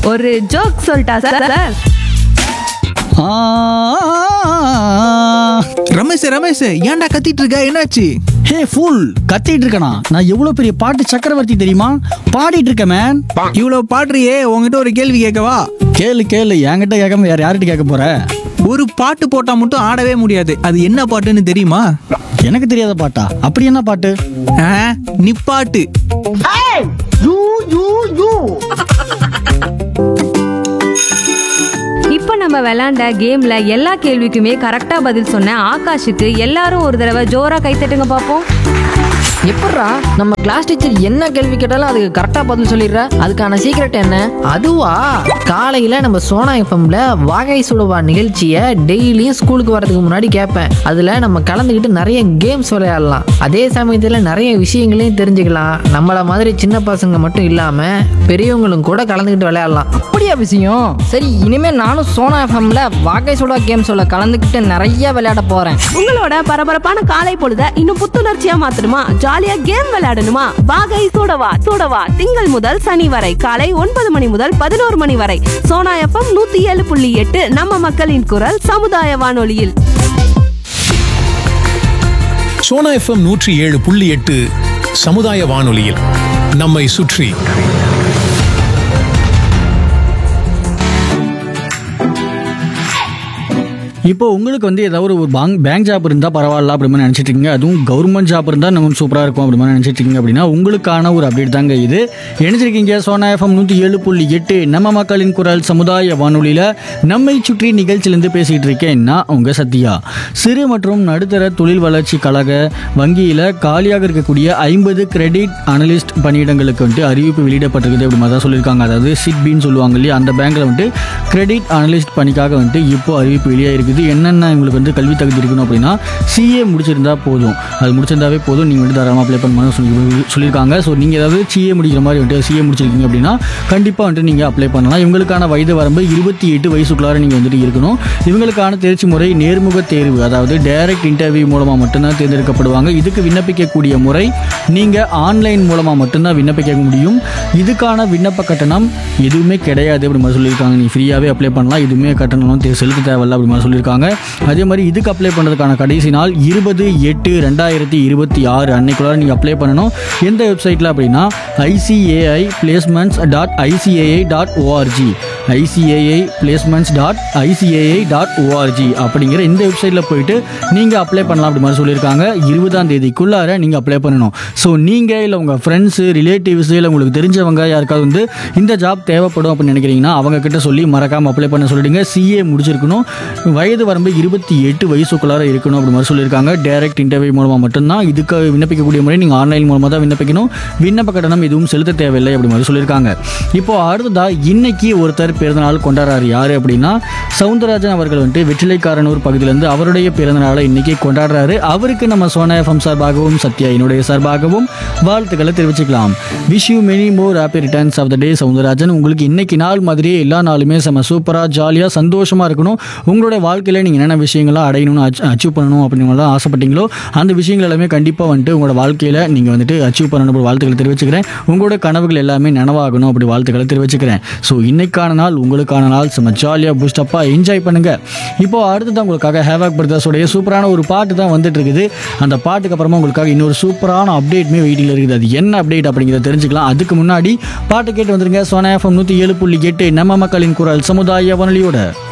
ஒரு ஜோக் சொல்லிட்டா sir sir ஆ, ரமேஷ் ரமேஷ் ஏன்டா கத்திட்டு இருக்க என்னாச்சு ஹே ஃபுல் கத்திட்டு இருக்கனா நான் எவ்வளவு பெரிய பாட்டு சக்கரவர்த்தி தெரியுமா பாடிட்டு இருக்கேன் மேன் இவ்வளவு பாடுறியே உங்ககிட்ட ஒரு கேள்வி கேட்கவா கேளு கேளு என்கிட்ட கேட்காம வேற யார்கிட்ட கேட்க போற ஒரு பாட்டு போட்டா மட்டும் ஆடவே முடியாது அது என்ன பாட்டுன்னு தெரியுமா எனக்கு தெரியாத பாட்டா அப்படி என்ன பாட்டு ஆ, நிப்பாட்டு இப்போ நம்ம விளையாண்ட கேம்ல எல்லா கேள்விக்குமே கரெக்டா பதில் சொன்ன ஆகாஷுக்கு எல்லாரும் ஒரு தடவை ஜோரா கைத்தட்டுங்க பார்ப்போம் எப்பட்றா நம்ம கிளாஸ் டீச்சர் என்ன கேள்வி கேட்டாலும் அதுக்கு கரெக்டா பதில் சொல்லிடுற அதுக்கான சீக்ரெட் என்ன அதுவா காலையில நம்ம சோனா எஃப்எம்ல வாகை சுடுவா நிகழ்ச்சியை டெய்லியும் ஸ்கூலுக்கு வரதுக்கு முன்னாடி கேட்பேன் அதுல நம்ம கலந்துக்கிட்டு நிறைய கேம்ஸ் விளையாடலாம் அதே சமயத்துல நிறைய விஷயங்களையும் தெரிஞ்சுக்கலாம் நம்மள மாதிரி சின்ன பசங்க மட்டும் இல்லாம பெரியவங்களும் கூட கலந்துக்கிட்டு விளையாடலாம் அப்படியா விஷயம் சரி இனிமே நானும் சோனா எஃப்எம்ல வாகை சுடா கேம்ஸோட கலந்துக்கிட்டு நிறைய விளையாட போறேன் உங்களோட பரபரப்பான காலை பொழுத இன்னும் புத்துணர்ச்சியா மாத்தணுமா ஜாலியா கேம் விளையாடணுமா வாகை சூடவா சூடவா திங்கள் முதல் சனி வரை காலை ஒன்பது மணி முதல் பதினோரு மணி வரை சோனா எஃப்எம் நூத்தி ஏழு புள்ளி எட்டு நம்ம மக்களின் குரல் சமுதாய வானொலியில் சோனா எஃப்எம் நூற்றி ஏழு புள்ளி எட்டு சமுதாய வானொலியில் நம்மை சுற்றி இப்போ உங்களுக்கு வந்து ஏதாவது ஒரு பேங்க் பேங்க் ஜாப் இருந்தால் பரவாயில்ல அப்படி மாதிரி நினச்சிட்டு இருக்கீங்க அதுவும் கவர்மெண்ட் ஜாப் இருந்தால் நம்ம சூப்பராக இருக்கும் அப்படி மாதிரி நினச்சிட்டு இருக்கீங்க அப்படின்னா உங்களுக்கான ஒரு அப்டேட் தாங்க இது நினைச்சிருக்கீங்க சோனா எஃப்எம் நூற்றி ஏழு புள்ளி எட்டு நம்ம மக்களின் குரல் சமுதாய வானொலியில் நம்மை சுற்றி நிகழ்ச்சியிலேருந்து பேசிகிட்டு இருக்கேன் நான் உங்கள் சத்யா சிறு மற்றும் நடுத்தர தொழில் வளர்ச்சி கழக வங்கியில் காலியாக இருக்கக்கூடிய ஐம்பது கிரெடிட் அனலிஸ்ட் பணியிடங்களுக்கு வந்துட்டு அறிவிப்பு வெளியிடப்பட்டிருக்குது அப்படி மாதிரி தான் சொல்லியிருக்காங்க அதாவது சிட்பின்னு சொல்லுவாங்க இல்லையா அந்த பேங்க்கில் வந்துட்டு கிரெடிட் அனலிஸ்ட் பணிக்காக வந்துட்டு இப்போ அறிவிப்பு வெளியாக இருக்குது என்னென்ன உங்களுக்கு வந்து கல்வி தகுதி இருக்கணும் அப்படின்னா சிஏ முடிச்சிருந்தா போதும் அது முடிச்சிருந்தாவே போதும் நீங்கள் வந்து தாராளமாக அப்ளை பண்ணணும் சொல்லி சொல்லியிருக்காங்க ஸோ நீங்கள் ஏதாவது சிஏ முடிக்கிற மாதிரி வந்துட்டு சிஏ முடிச்சிருக்கீங்க அப்படின்னா கண்டிப்பாக வந்துட்டு நீங்கள் அப்ளை பண்ணலாம் இவங்களுக்கான வயது வரம்பு இருபத்தி எட்டு வயசுக்குள்ளார நீங்கள் வந்துட்டு இருக்கணும் இவங்களுக்கான தேர்ச்சி முறை நேர்முக தேர்வு அதாவது டைரக்ட் இன்டர்வியூ மூலமாக மட்டும்தான் தேர்ந்தெடுக்கப்படுவாங்க இதுக்கு விண்ணப்பிக்கக்கூடிய முறை நீங்கள் ஆன்லைன் மூலமாக மட்டும்தான் விண்ணப்பிக்க முடியும் இதுக்கான விண்ணப்ப கட்டணம் எதுவுமே கிடையாது அப்படி மாதிரி சொல்லியிருக்காங்க நீ ஃப்ரீயாகவே அப்ளை பண்ணலாம் எதுவுமே கட்டணம் தே- செலுத்த தேவையில்ல அப்படி மாதிரி சொல்லியிருக்காங்க அதே மாதிரி இதுக்கு அப்ளை பண்ணுறதுக்கான கடைசி நாள் இருபது எட்டு ரெண்டாயிரத்தி இருபத்தி ஆறு அன்னைக்குள்ளார நீங்கள் அப்ளை பண்ணணும் எந்த வெப்சைட்டில் அப்படின்னா ICAI placements dot ICAI dot ORG ICAI placements dot ICAI dot ORG அப்படிங்கிற இந்த வெப்சைட்டில் போயிட்டு நீங்கள் அப்ளை பண்ணலாம் அப்படி மாதிரி சொல்லியிருக்காங்க இருபதாம் தேதிக்குள்ளார நீங்கள் அப்ளை பண்ணணும் ஸோ நீங்கள் இல்லை உங்கள் ஃப்ரெண்ட்ஸு ரிலேட்டிவ்ஸு இல்லை உங்களுக்கு தெரிஞ்சவங்க யாருக்காவது வந்து இந்த ஜாப் தேவைப்படும் அப்படின்னு நினைக்கிறீங்கன்னா அவங்க கிட்ட சொல்லி மறக்காமல் அப்ளை பண்ண சொல்லிடுங்க சிஏ முடிச்சிருக்கணும் வயது வரம்பு இருபத்தி எட்டு வயசுக்குள்ளார இருக்கணும் அப்படி மாதிரி சொல்லியிருக்காங்க டைரக்ட் இன்டர்வியூ மூலமாக மட்டும்தான் இதுக்கு விண்ணப்பிக்கக்கூடிய முறை நீங்கள் ஆன்லைன் மூலமாக தான் விண்ணப்பிக்கணும் விண்ணப்ப கட்டணம் எதுவும் செலுத்த தேவையில்லை அப்படி மாதிரி சொல்லியிருக்காங்க இப்போ அடுத்ததா இன்னைக்கு ஒருத்தர் பிறந்தநாள் கொண்டாடுறாரு யாரு அப்படின்னா சவுந்தரராஜன் அவர்கள் வந்துட்டு வெற்றிலைக்காரனூர் பகுதியிலேருந்து அவருடைய பிறந்தநாளை இன்னைக்கு கொண்டாடுறாரு அவருக்கு நம்ம சோனா எஃப்எம் சார்பாகவும் சத்யா என்னுடைய சார்பாகவும் வாழ்த்துக்களை தெரிவிச்சுக்கலாம் wish you many more happy returns of the day Soundararajan உங்களுக்கு இன்னைக்கு நாள் மாதிரியே எல்லா நாளுமே செம்ம சூப்பராக ஜாலியாக சந்தோஷமாக இருக்கணும் உங்களுடைய வாழ்க்கையில் நீங்கள் என்னென்ன விஷயங்கள்லாம் அடையணும்னு அச்சீவ் பண்ணணும் அப்படின்னு ஆசைப்பட்டீங்களோ அந்த விஷயங்கள் எல்லாமே கண்டிப்பாக வந்துட்டு உங்களோட வாழ்க்கையில் நீங்கள் வந்துட்டு அச்சீவ் பண்ணணும் அப்படி வாழ்த்துக்களை தெரிவிச்சுக்கிறேன் உங்களோட கனவுகள் எல்லாமே நனவாகணும் அப்படி வாழ்த்துக்களை தெரிவிச்சுக்கிறேன் ஸோ இன்னைக்கான நாள் உங்களுக்கான நாள் செம்ம ஜாலியாக பூஸ்டப்பாக என்ஜாய் பண்ணுங்க இப்போ அடுத்ததான் உங்களுக்காக ஹேவாக் பிரதர்ஸோடைய சூப்பரான ஒரு பாட்டு தான் வந்துட்டு இருக்குது அந்த பாட்டுக்கு அப்புறமா உங்களுக்காக இன்னொரு சூப்பரான அப்டேட்மே வெயிட்டில் இருக்குது அது என்ன அப்டேட் அப்படிங்கிறத தெரிஞ்சுக்கலாம் அதுக்கு முன்னாடி பாட்டு கேட்டு வந்துருங்க சோனா எஃப்எம் நூற்றி ஏழு புள்ளி எட்டு நம்ம மக்களின் குரல் சமுதாய வானொலியோட